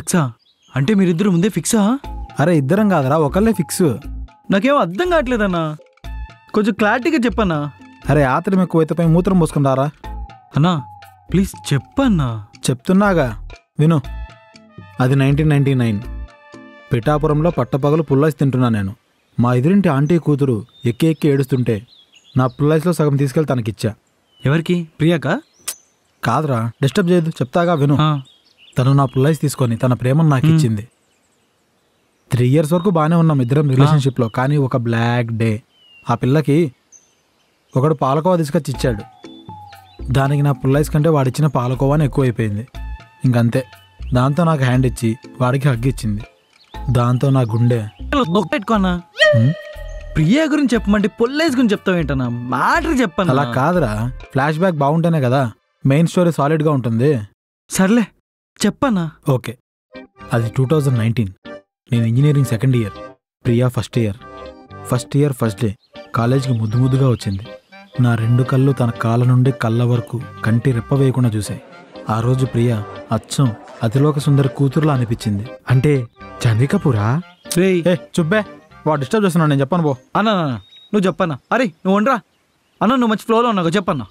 ఫిక్సా అంటే మీరిద్దరు ముందే ఫిక్సా అరే ఇద్దరం కాదురా ఒకళ్ళే ఫిక్స్ నాకేం అర్థం కావట్లేదన్నా కొంచెం క్లారిటీగా చెప్పన్నా అరే ఆత్రం ఎక్కువైతే పోయి మూత్రం పోసుకుని రారా అన్నా ప్లీజ్ చెప్పన్నా చెప్తున్నాగా విను అది నైన్టీన్ నైన్టీ నైన్ పిఠాపురంలో పట్టపగలు పుల్లైస్ తింటున్నా నేను మా ఎదురింటి ఆంటీ కూతురు ఎక్కి ఎక్కి ఏడుస్తుంటే నా పుల్లైస్లో సగం తీసుకెళ్ళి తనకిచ్చా ఎవరికి ప్రియాకా కాదురా డిస్టర్బ్ చేయదు చెప్తాగా విను ఆ, తను నా పుల్లైస్ తీసుకొని తన ప్రేమను నాకు ఇచ్చింది త్రీ ఇయర్స్ వరకు బాగానే ఉన్నాం ఇద్దరం రిలేషన్షిప్లో కానీ ఒక బ్లాక్ డే ఆ పిల్లకి ఒకడు పాలకోవా తీసుకొచ్చి ఇచ్చాడు దానికి నా పుల్లైస్ కంటే వాడిచ్చిన పాలకోవాని ఎక్కువైపోయింది ఇంకంతే దాంతో నాకు హ్యాండ్ ఇచ్చి వాడికి హగ్ ఇచ్చింది దాంతో నా గుండె నొక్కి పెట్టుకోనా హ్మ్? ప్రియా గురించి చెప్పమంటే పొల్లేస్ గురించి చెప్తావు ఏంటన్నా మ్యాటర్ చెప్పన్నా అలా కాదురా ఫ్లాష్ బ్యాక్ బాగుంటేనే కదా మెయిన్ స్టోరీ సాలిడ్గా ఉంటుంది సర్లే చెప్పన్నా ఓకే అది టూ థౌజండ్ నైన్టీన్ నేను engineering second year Priya first year first year first day కాలేజీకి ముద్దు ముద్దుగా వచ్చింది నా రెండు కళ్ళు తన కాళ్ళ నుండి కళ్ళ వరకు కంటి రెప్ప వేయకుండా చూశాయి ఆ రోజు ప్రియా అచ్చం అతిలోక సుందరి కూతురులా అనిపించింది అంటే జాన్వీ కపూరా రేయ్ ఏ చుబ్బే వాడు డిస్టర్బ్ చేస్తున్నాను నేను చెప్పను పో అన్నా అన్నా, నువ్వు చెప్పన్నా అరే నువ్వు ఉండరా అన్న నువ్వు మంచి ఫ్లోలో ఉన్నావు చెప్పన్నా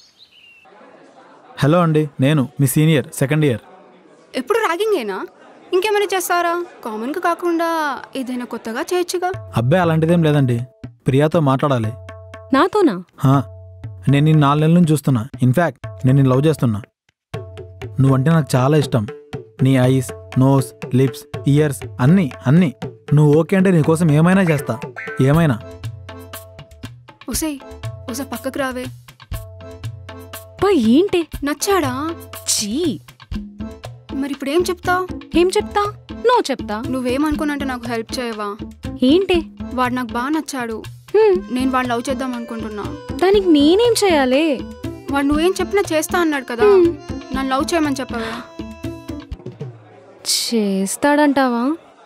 హలో అండి నేను మీ సీనియర్ సెకండ్ ఇయర్ ఎప్పుడు ర్యాగింగేనా ఇంకేమైనా చేస్తారా కామన్గా కాకుండా ఏదైనా కొత్తగా చేయొచ్చుగా అబ్బాయి అలాంటిదేం లేదండి ప్రియాతో మాట్లాడాలి నాతోనా హా, నేను ఈ నాలుగు నెలల నుంచి చూస్తున్నా ఇన్ఫ్యాక్ట్ నేను నిన్ను లవ్ చేస్తున్నా నువ్వంటే నాకు చాలా ఇష్టం నీ ఐస్ నోస్ లిప్స్ ఇయర్స్ అన్నీ అన్నీ నువ్వు ఓకే అంటే నీ కోసం ఏమైనా చేస్తా ఏమైనా ఒసేయ్ ఒసే పక్కకు రావే పా ఏంటి నచ్చాడా చీ మరి ఇప్పుడు ఏం చెప్తావు ఏం చెప్తా నువ్వు చెప్తా నువ్వేమనుకున్నంటే నాకు హెల్ప్ చేయవా ఏంటి వాడు నాకు బాగా నచ్చాడు హ్మ్, నేను వాడు లవ్ చేద్దాం అనుకుంటున్నా దానికి నేనేం చేయాలి వాడు నువ్వేం చెప్పినా చేస్తా అన్నాడు కదా హ్మ్. నన్ను లవ్ చేయమని చెప్పవా చేస్తాడంటావా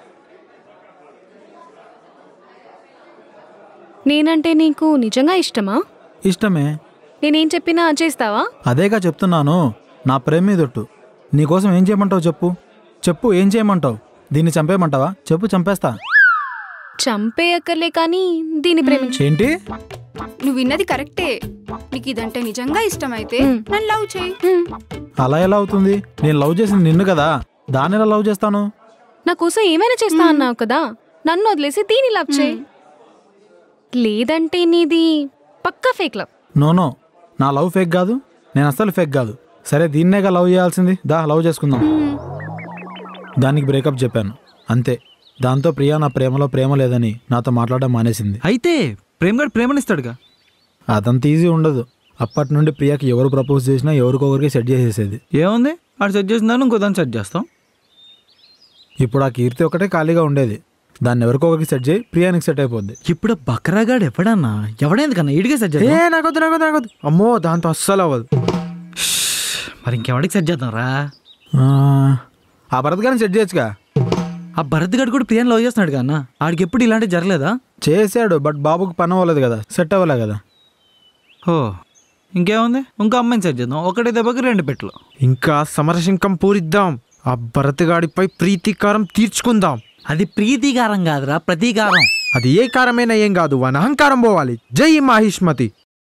నేనంటే నీకు నిజంగా ఇష్టమా ఇష్టమే నేనేం చెప్పినా చేస్తావా అదేగా చెప్తున్నాను నా ప్రేమ మీదొట్టు నీకోసం ఏం చేయమంటావు చెప్పు చెప్పు ఏం చేయమంటావు దీన్ని చంపేయమంటావా చెప్పు చంపేస్తా చంపేయక్కర్లే కానీ దీన్ని ప్రేమించు ఏంటి నువ్వు విన్నది కరెక్టే నీకు ఇదంటే నిజంగా ఇష్టమైతే హ్మ్. నన్ను లవ్ చేయి హ్మ్, అలా ఎలా అవుతుంది నేను లవ్ చేసింది నిన్ను కదా దాన్ని ఎలా లవ్ చేస్తాను నా కోసం ఏమైనా చేస్తా అన్నావు కదా నన్ను వదిలేసి దీన్ని లవ్ చేయి లేదంటే నీది పక్కా ఫేక్ లవ్ నో నో నా లవ్ ఫేక్ కాదు నేను అస్సలు ఫేక్ కాదు సరే దీన్నేగా లవ్ చేయాల్సింది దా లవ్ చేసుకుందాం దానికి బ్రేకప్ చెప్పాను అంతే దాంతో ప్రియా నా ప్రేమలో ప్రేమ లేదని నాతో మాట్లాడడం మానేసింది అయితే ప్రేమగాడు ప్రేమనిస్తాడుగా అదంత ఈజీ ఉండదు అప్పటి నుండి ప్రియాకి ఎవరు ప్రపోజ్ చేసినా ఎవరికొకరికి సెట్ చేసేసేది ఏముంది ఆడు సెట్ చేసిన దాన్ని ఇంకో దాన్ని సెట్ చేస్తాం ఇప్పుడు ఆ కీర్తి ఒకటే ఖాళీగా ఉండేది దాన్ని ఎవరికొకరికి సెట్ చేయి ప్రియానికి సెట్ అయిపోద్ది ఇప్పుడు బకరాగాడు ఎవడన్నా ఎవడేందుకన్నా ఇడిగే సెట్ ఏ చేద్దాం నాకొద్దు నాకొద్దు నాకొద్దు అమ్మో దాంతో అస్సలు అవ్వదు మరి ఇంకెవడికి సెట్ చేద్దాం రా ఆ, ఆ భరత్ గారిని సెట్ చేయొచ్చుగా ఆ భరత్ గడు కూడా ప్రియాని లవ్ చేస్తున్నాడు కదా అన్న ఆడికి ఎప్పుడు ఇలాంటివి జరగలేదా చేశాడు బట్ బాబుకి పని అవ్వలేదు కదా సెట్ అవ్వలే కదా ఓ ఇంకేముంది ఇంకో అమ్మాయిని సెట్ చేద్దాం ఒకటే దెబ్బకి రెండు పెట్లు ఇంకా సమరశంకం పూరిద్దాం ఆ భరతగాడిపై ప్రీతికారం తీర్చుకుందాం అది ప్రీతికారం కాదురా ప్రతీకారం అది ఏ కారమైనా ఏం కాదు వాని అహంకారం పోవాలి జై మాహిష్మతి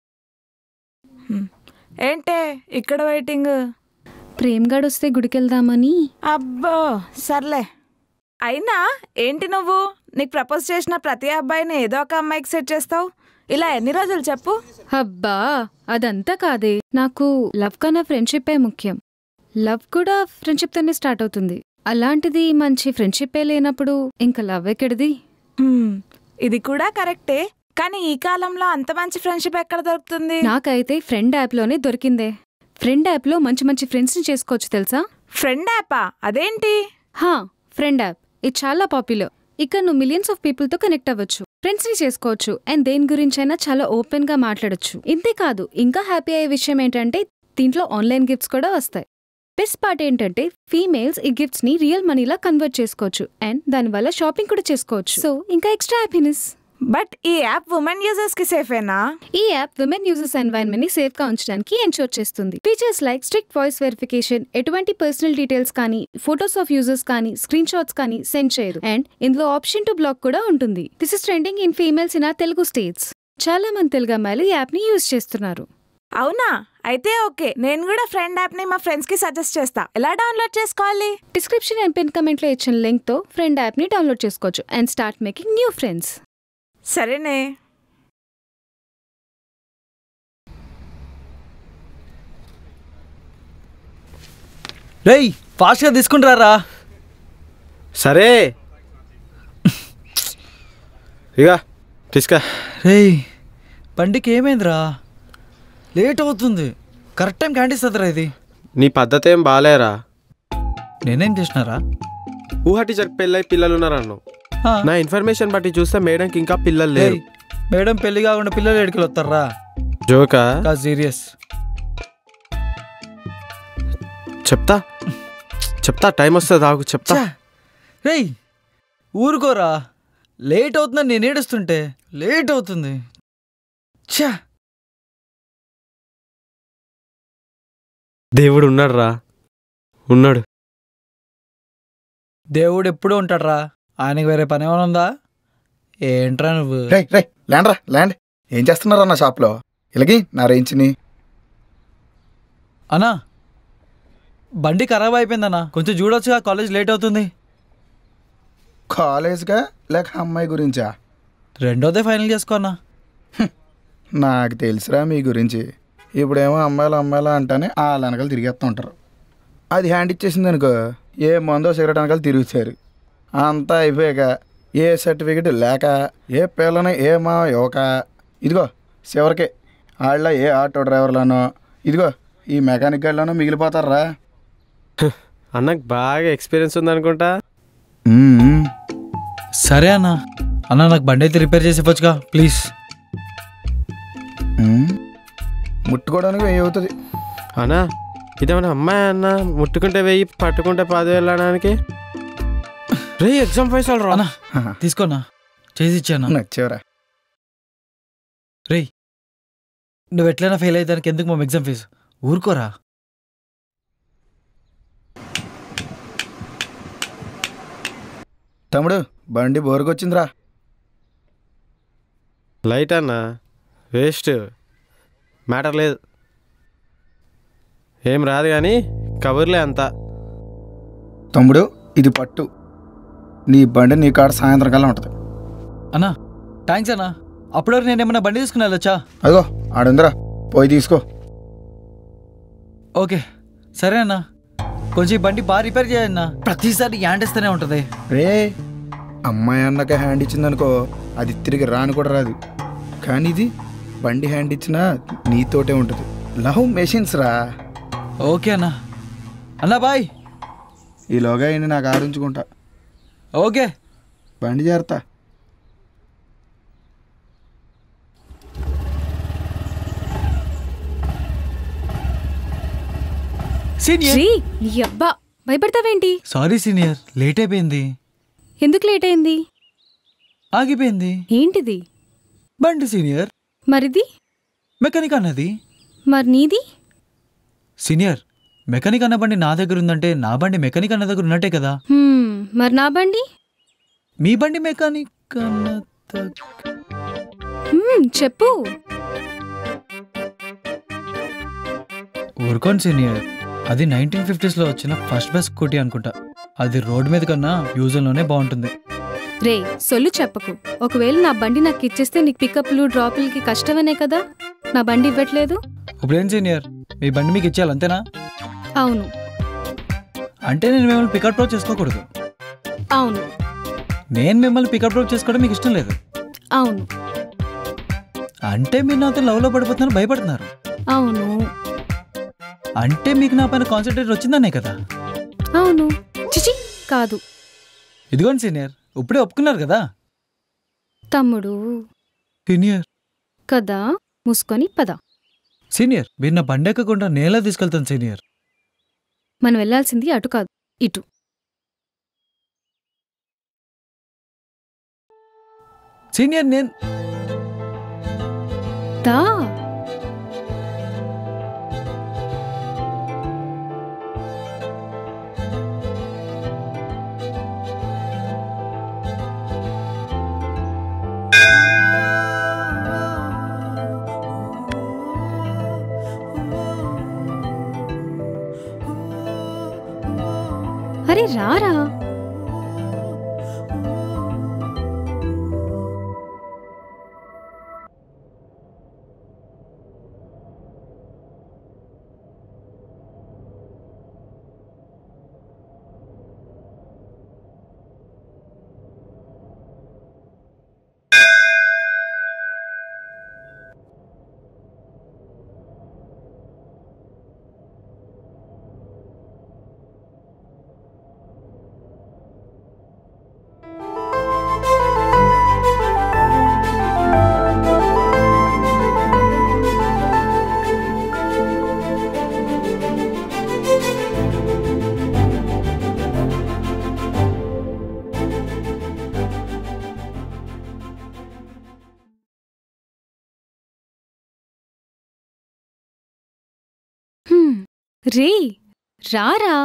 ఏంటే ఇక్కడ వెయిటింగ్ ప్రేమ్ గాడు వస్తే గుడికెళ్దామని అబ్బో సర్లే అయినా ఏంటి నువ్వు నీకు ప్రపోజ్ చేసిన ప్రతి అబ్బాయిని ఏదో ఒక అమ్మాయికి సెట్ చేస్తావు ఇలా ఎన్ని రోజులు చెప్పు అబ్బా అదంతా కాదే నాకు లవ్ కన్నా ఫ్రెండ్షిప్పే ముఖ్యం లవ్ కూడా ఫ్రెండ్షిప్ తోనే స్టార్ట్ అవుతుంది అలాంటిది మంచి ఫ్రెండ్షిప్పే లేనప్పుడు ఇంకా లవ్ ఎక్కడిది హ్మ్, ఇది కూడా కరెక్టే కానీ ఈ కాలంలో అంత మంచి ఫ్రెండ్షిప్ ఎక్కడ దొరుకుతుంది నాకైతే ఫ్రెండ్ యాప్లోనే దొరికిందే ఫ్రెండ్ యాప్లో మంచి మంచి ఫ్రెండ్స్ని చేసుకోవచ్చు తెలుసా ఫ్రెండ్ యాపా అదేంటి హా ఫ్రెండ్ యాప్ ఇది చాలా పాపులర్ ఇక్కడ నువ్వు మిలియన్స్ ఆఫ్ పీపుల్తో కనెక్ట్ అవ్వచ్చు ఫ్రెండ్స్ని చేసుకోవచ్చు అండ్ దేని గురించైనా చాలా ఓపెన్గా మాట్లాడొచ్చు ఇంతే కాదు ఇంకా హ్యాపీ అయ్యే విషయం ఏంటంటే దీంట్లో ఆన్లైన్ గిఫ్ట్స్ కూడా వస్తాయి బెస్ట్ పార్ట్ ఏంటంటే ఫీమేల్స్ ఈ గిఫ్ట్స్ ని రియల్ మనీలా కన్వర్ట్ చేసుకోవచ్చు అండ్ దానివల్ల షాపింగ్ కూడా చేసుకోవచ్చు సో ఇంకా ఎక్స్ట్రా హ్యాపీనెస్ బట్ ఈ యాప్ ఉమెన్ యూజర్స్ కి సేఫేనా ఈ యాప్ విమెన్ యూజర్స్ ఎన్వైరన్మెంట్ ని సేఫ్ గా ఉంచడానికి ఎన్షూర్ చేస్తుంది features like strict voice verification ఎటువంటి పర్సనల్ డీటెయిల్స్ కానీ ఫోటోస్ ఆఫ్ యూజర్స్ కానీ స్క్రీన్ షాట్స్ కానీ సెండ్ చేయదు అండ్ ఇందులో ఆప్షన్ టు బ్లాక్ కూడా ఉంటుంది this is trending in females in ఆ తెలుగు స్టేట్స్ చాలా మంది తెలుగు అమ్మాయిలు ఈ యాప్ ని యూజ్ చేస్తున్నారు అవునా అయితే ఓకే నేను కూడా ఫ్రెండ్ యాప్ ని మా ఫ్రెండ్స్ కి సజెస్ట్ చేస్తా ఎలా డౌన్లోడ్ చేసుకోవాలి డిస్క్రిప్షన్ అండ్ పిన్ కమెంట్ లో ఇచ్చిన లింక్ తో ఫ్రెండ్ యాప్ ని డౌన్లోడ్ చేసుకోవచ్చు and start making new friends సరేనే రేయ్ ఫాస్ట్గా తీసుకుంటారా సరే ఇక తీసుకా రేయ్ బండికి ఏమైందిరా లేట్ అవుతుంది కరెక్ట్ టైం క్యాంటీస్తుందిరా ఇది నీ పద్ధతి ఏం బాగాలేరా నేనేం చేసినారా ఊహ టీచర్ పెళ్ళై పిల్లలు ఉన్నారన్ను ఆ, నా ఇన్ఫర్మేషన్ బట్టి చూస్తే మేడంకి ఇంకా పిల్లలు లేరు రేయ్, మేడం పెళ్లి కాకుండా పిల్లలు ఎడికి వస్తారా జోకా కా సీరియస్ చెప్తా చెప్తా టైం వస్తుంది ఆగు చెప్తా రేయ్ ఊరుకోరా లేట్ అవుతుందని నేను ఏడుస్తుంటే లేట్ అవుతుంది ఛా దేవుడు ఉన్నాడు రా ఉన్నాడు దేవుడు ఎప్పుడూ ఉంటాడురా ఆయనకి వేరే పని ఏమైనా ఉందా ఏంట్రా నువ్వు రే రే ల్యాండ్ రా ల్యాండ్ ఏం చేస్తున్నారా నా షాప్లో ఇలాగి నా రేంజ్ని అన్నా బండి ఖరాబ్ అయిపోయిందన్నా కొంచెం చూడొచ్చుగా కాలేజ్ లేట్ అవుతుంది కాలేజ్గా లేక అమ్మాయి గురించా రెండోదే ఫైనల్ చేసుకో అన్నా నాకు తెలుసురా మీ గురించి ఇప్పుడేమో అమ్మాయిలు అమ్మాయిలు అంటానే ఆ వెనకాల తిరిగేస్తూ ఉంటారు అది హ్యాండ్ ఇచ్చేసింది అనుకో ఏ మందో సిగరెట్ వెనకాల తిరుగుతారు అంతా అయిపోయాక ఏ సర్టిఫికెట్ లేక ఏ పిల్లని ఏ మా యువక ఇదిగో చివరికి వాళ్ళ ఏ ఆటో డ్రైవర్లోనో ఇదిగో ఈ మెకానిక్ గాడిలోనో మిగిలిపోతారా అన్నకు బాగా ఎక్స్పీరియన్స్ ఉందనుకుంటా మ్మ్. సరే అన్నా అన్నా నాకు బండి అయితే రిపేర్ చేసి ఇవ్వచ్చుగా ప్లీజ్ మ్మ్. ముట్టుకోవడానికి వెయ్యి అవుతుంది అన్నా ఇదేమన్నా అమ్మాయి అన్న ముట్టుకుంటే వెయ్యి పట్టుకుంటే పదివేలు అనడానికి రే ఎగ్జామ్ పైసలు రా అన్నా తీసుకోనా చేసి ఇచ్చానా నచ్చేవరా రేయ్ నువ్వు ఎట్లైనా ఫెయిల్ అయితే దానికి ఎందుకు మా ఎగ్జామ్ ఫీజు ఊరుకోరా తమ్ముడు బండి బోరుకొచ్చిందిరా లైట్ అన్న వేస్ట్ మ్యాటర్ లేదు ఏం రాదు కానీ కబుర్లే అంతా తమ్ముడు ఇది పట్టు నీ బండి నీ కాడ సాయంత్రం కల్లా ఉంటుంది అన్నా థ్యాంక్స్ అన్నా అప్పుడు నేను ఏమన్నా బండి తీసుకుని వెళ్ళొచ్చా అదిగో ఆడుందిరా పోయి తీసుకో ఓకే సరే అన్నా కొంచెం ఈ బండి బాగా రిపేర్ చేయన్నా ప్రతిసారి యాండేస్తూనే ఉంటుంది రే అమ్మాయి అన్నక హ్యాండ్ ఇచ్చిందనుకో అది తిరిగి రాను కూడా రాదు కానీ ఇది బండి హ్యాండ్ ఇచ్చినా నీతోటే ఉంటుంది లవ్ మెషిన్స్ రా ఓకే అన్నా అన్నా బాయ్ ఈలోగా అయింది నాకు ఆడించుకుంటా ఓకే బండి చేరతా సీనియర్ శ్రీ నీ అబ్బా భయపడతావేంటి సారీ సీనియర్ లేట్ అయిపోయింది ఎందుకు లేట్ అయింది ఆగిపోయింది ఏంటిది బండి సీనియర్ మరిది మెకానిక్ అన్నది మరి నీది సీనియర్ మెకానిక్ అన్న బండి నా దగ్గర ఉందంటే నా బండి మెకానిక్ అన్న దగ్గర ఉన్నట్టే కదా హ్మ్, మరి నా బండి మీ బండి మెకానిక్ అన్న దగ్గ- హ్మ్, చెప్పు ఊరుకోండి సీనియర్ అది నైన్టీన్ ఫిఫ్టీస్లో వచ్చిన ఫస్ట్ బెస్ట్ స్కూటీ అనుకుంటా అది రోడ్ మీద కన్నా యూజర్లోనే బాగుంటుంది రే సొల్లు చెప్పకు ఒకవేళ నా బండి నాకు ఇచ్చేస్తే నీకు పికప్లు డ్రాపులకి కష్టమనే కదా నా బండి ఇవ్వట్లేదు ఇప్పుడేం సీనియర్ మీ బండి మీకు ఇచ్చేయాలి అంతేనా అవును అంటే నేను మిమ్మల్ని పికప్ డ్రాప్ చేసుకోకూడదు అవును నేను మిమ్మల్ని పికప్ డ్రాప్ చేసుకోవడం మీకు ఇష్టం లేదు అవును అంటే మీరు నాతో లవ్లో పడిపోతున్నారు భయపడుతున్నారు అవును అంటే మీకు నా పైన కాన్సన్ట్రేట్ వచ్చిందనే కదా అవును చిచి కాదు ఇదిగోండి సీనియర్ ఇప్పుడే ఒప్పుకున్నారు కదా తమ్ముడు సీనియర్ కదా మూసుకొని పద సీనియర్ మీరు నా బండి ఎక్కకుండా నేలా తీసుకెళ్తాను సీనియర్ మనం వెళ్ళాల్సింది అటు కాదు ఇటు సీనియర్ నేను దా అరే రారా హ్మ్, రే రారా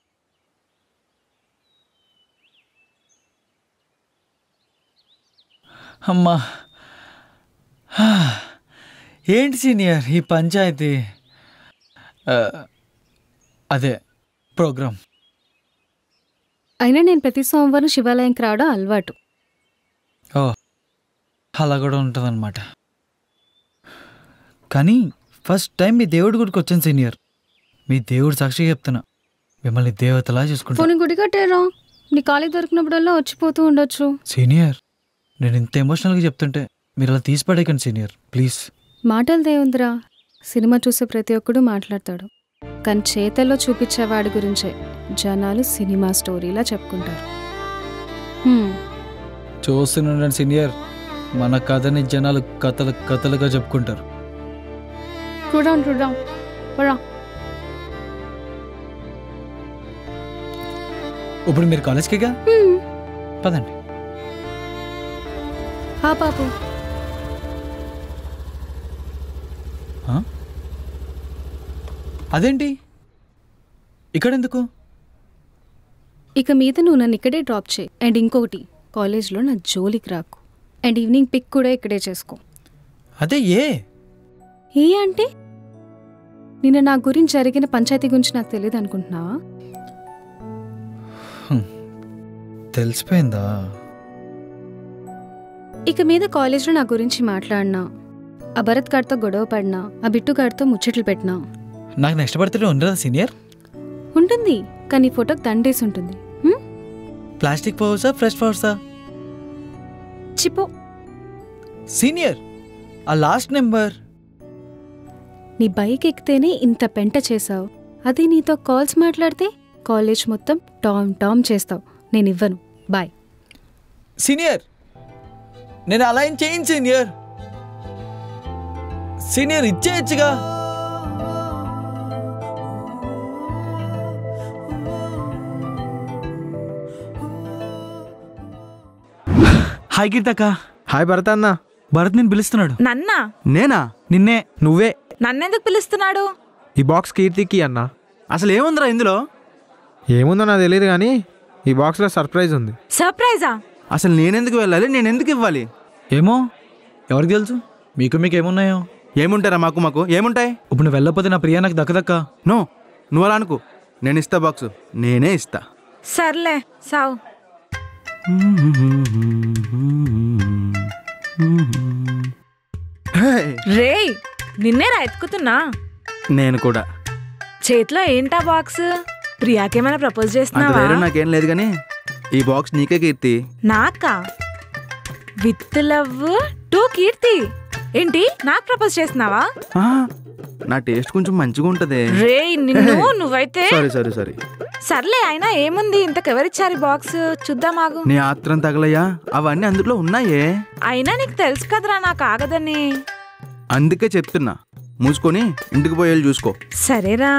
అమ్మా హా. ఏంటి సీనియర్ ఈ పంచాయతీ ఆ, అదే ప్రోగ్రామ్ అయినా నేను ప్రతి సోమవారం శివాలయంకి రావడం అలవాటు ఓ అలా కూడా ఉంటుందన్నమాట కానీ ఫస్ట్ టైం మీ దేవుడి గుడికి వచ్చాను సీనియర్ మీ దేవుడు సాక్షిగా చెప్తున్నా మిమ్మల్ని దేవతలా చూసుకుంటా పోనీ గుడి కట్టారా నీ ఖాళీ దొరికినప్పుడల్లా వచ్చిపోతూ ఉండొచ్చు సీనియర్ నేను ఇంత ఎమోషనల్గా చెప్తుంటే మీరు అలా తీసి పడేయకండి సీనియర్ ప్లీజ్ మాటలు దేవుందిరా సినిమా చూసే ప్రతి ఒక్కడు మాట్లాడతాడు కానీ చేతల్లో చూపించే వాడి గురించే జనాలు సినిమా స్టోరీలా చెప్పుకుంటారు హ్మ్, చూస్తుండండి సీనియర్ మన కథని జనాలు కథలు కథలుగా చెప్పుకుంటారు చూద్దాం చూద్దాం పరా ఇప్పుడు మీరు కాలేజ్కిగా హ్మ్, పదండి హా పాపు ఆ? అదేంటి ఇక్కడెందుకు ఇక మీద నువ్వు నన్ను ఇక్కడే డ్రాప్ చేయి అండ్ ఇంకొకటి కాలేజ్లో నా జోలికి రాకు అండ్ ఈవినింగ్ పిక్ కూడా ఇక్కడే చేసుకో అదే ఏ ఏ అంటే నిన్న నా గురించి జరిగిన పంచాయతీ గురించి నాకు తెలియదు అనుకుంటున్నావా తెలిసిపోయిందా ఇక మీద కాలేజ్లో నా గురించి మాట్లాడినా ఆ భరత్ గారితో గొడవ పడినా ఆ బిట్టు గారితో ముచ్చట్లు పెట్టినా నాకు నెక్స్ట్ బర్త్డే ఉండదా సీనియర్ ఉంటుంది కానీ ఫోటోకి దండేసి ఉంటుంది హ్మ్? ప్లాస్టిక్ పవర్సా ఫ్రెష్ పవర్సా చిపో సీనియర్ ఆ లాస్ట్ నెంబర్ నీ బైక్ ఎక్కితేనే ఇంత పెంట చేసావు అదే నీతో కాల్స్ మాట్లాడితే కాలేజ్ మొత్తం టామ్ టామ్ చేస్తావు నేను ఇవ్వను బాయ్ సీనియర్ నేను అలా ఏం చేయను సీనియర్ సీనియర్ ఇచ్చేయచ్చుగా హాయ్ కీర్తక్క హాయ్ భరత్ అన్న భరత్ నేను పిలుస్తున్నాడు నన్నా నేనా నిన్నే నువ్వే నన్నెందుకు పిలుస్తున్నాడు ఈ బాక్స్ కీర్తికి అన్న అసలు ఏముందిరా ఇందులో ఏముందో నాకు తెలియదు కానీ ఈ బాక్స్లో సర్ప్రైజ్ ఉంది సర్ప్రైజా అసలు నేనెందుకు వెళ్ళాలి నేను ఎందుకు ఇవ్వాలి ఏమో ఎవరికి తెలుసు మీకు మీకు ఏమున్నాయో ఏముంటారా మాకు మాకు ఏముంటాయి ఇప్పుడు నువ్వు వెళ్ళకపోతే నా ప్రియ నాకు దక్కదక్క నో నువ్వు అలా అనుకో నేను ఇస్తా బాక్స్ నేనే ఇస్తా సర్లే సావు హే, రేయ్ నిన్నేరా ఎత్తుకుతున్నా నేను కూడా చేతిలో ఏంటా బాక్స్ ప్రియాకేమైనా ప్రపోజ్ అంత చేస్తున్నావా ధైర్యం నాకేం లేదు కానీ ఈ బాక్స్ నీకే కీర్తి నాకా విత్ లవ్ టు కీర్తి ఏంటి నాకు ప్రపోజ్ చేస్తున్నావా ఆ, నా టేస్ట్ కొంచెం మంచిగా ఉంటది రేయ్ నిన్ను నువ్వైతే సారీ సారీ సారీ సర్లే అయినా ఏముంది ఇంతకెవరిచ్చారు ఈ బాక్స్ చూద్దాం ఆగు నీ ఆత్రం తగలయ్యా అవన్నీ అందులో ఉన్నాయే అయినా నీకు తెలుసు కదరా నాకు ఆగదని అందుకే చెప్తున్నా మూసుకొని ఇంటికి పోయేది చూసుకో సరేరా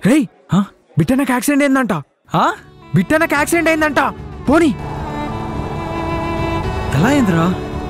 రేయ్ హా? బిట్టనకు యాక్సిడెంట్ అయిందంట ఆ? బిట్టనకు యాక్సిడెంట్ అయిందంట పోనీ ఎలా అయిందిరా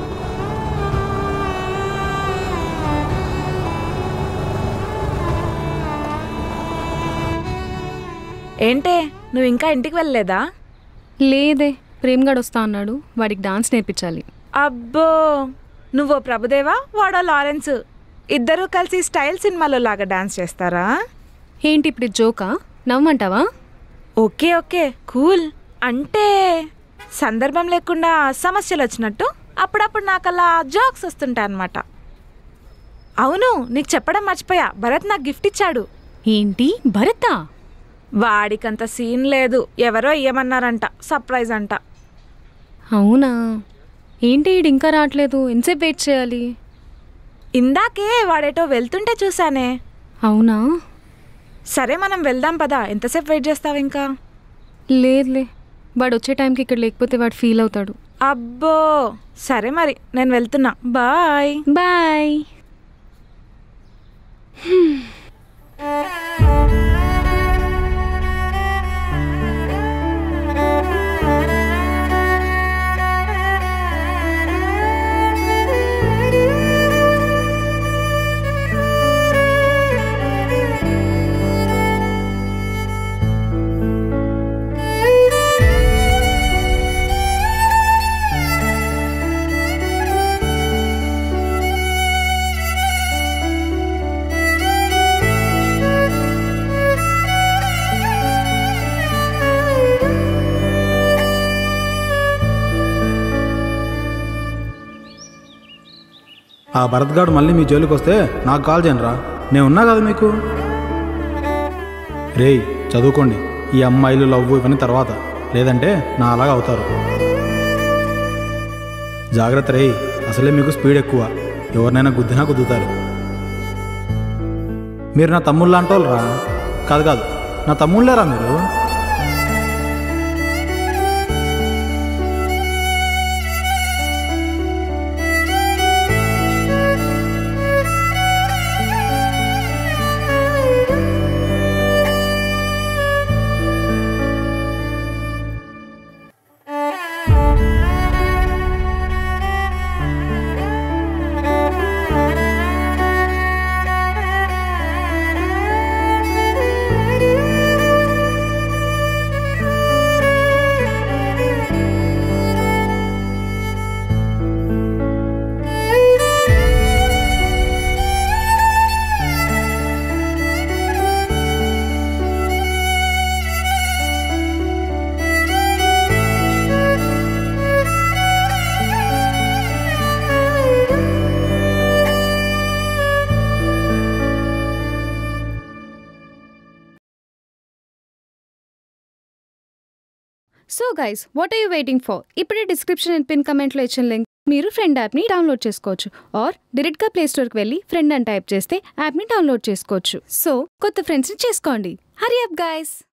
ఏంటే నువ్వు ఇంకా ఇంటికి వెళ్ళలేదా లేదే ప్రేమ్గాడు వస్తా అన్నాడు వాడికి డాన్స్ నేర్పించాలి అబ్బో నువ్వో ప్రభుదేవా వాడో లారెన్స్ ఇద్దరూ కలిసి స్టైల్ సినిమాలో లాగా డాన్స్ చేస్తారా ఏంటి ఇప్పుడు ఇది జోకా నవ్వమంటావా ఓకే ఓకే కూల్ అంటే సందర్భం లేకుండా సమస్యలు వచ్చినట్టు అప్పుడప్పుడు నాకు అలా జోక్స్ వస్తుంటాయి అనమాట అవును నీకు చెప్పడం మర్చిపోయా భరత్ నాకు గిఫ్ట్ ఇచ్చాడు ఏంటి భరతా వాడికంత సీన్ లేదు ఎవరో ఇయ్యమన్నారంట సర్ప్రైజ్ అంట అవునా ఏంటి ఈడు ఇంకా రావట్లేదు ఎంతసేపు వెయిట్ చేయాలి ఇందాకే వాడేటో వెళ్తుంటే చూసానే అవునా సరే మనం వెళ్దాం పదా ఎంతసేపు వెయిట్ చేస్తావు ఇంకా లేదులే వాడు వచ్చే టైంకి ఇక్కడ లేకపోతే వాడు ఫీల్ అవుతాడు అబ్బో సరే మరి నేను వెళ్తున్నా బాయ్ బాయ్ ఆ భరత్ గాడు మళ్ళీ మీ జోలికి వస్తే నాకు కాల్ చేయండి రా నేను ఉన్నా కదా మీకు రేయ్ చదువుకోండి ఈ అమ్మాయిలు లవ్ ఇవన్నీ తర్వాత లేదంటే నా అలాగా అవుతారు జాగ్రత్త రేయ్ అసలే మీకు స్పీడ్ ఎక్కువ ఎవరినైనా గుద్దినా గుద్దుతారు మీరు నా తమ్ముళ్ళు అంటోళ్ళు రా కాదు కాదు నా తమ్ముళ్ళేరా మీరు so guys what are you waiting for ఇప్పుడే డిస్క్రిప్షన్ అండ్ పిన్ కమెంట్లో ఇచ్చిన లింక్ మీరు ఫ్రెండ్ యాప్ని డౌన్లోడ్ చేసుకోవచ్చు ఆర్ డైరెక్ట్గా ప్లే స్టోర్కి వెళ్ళి ఫ్రెండ్ అని టైప్ చేస్తే యాప్ని డౌన్లోడ్ చేసుకోవచ్చు సో కొత్త ఫ్రెండ్స్ని చేసుకోండి హరి అప్ గైస్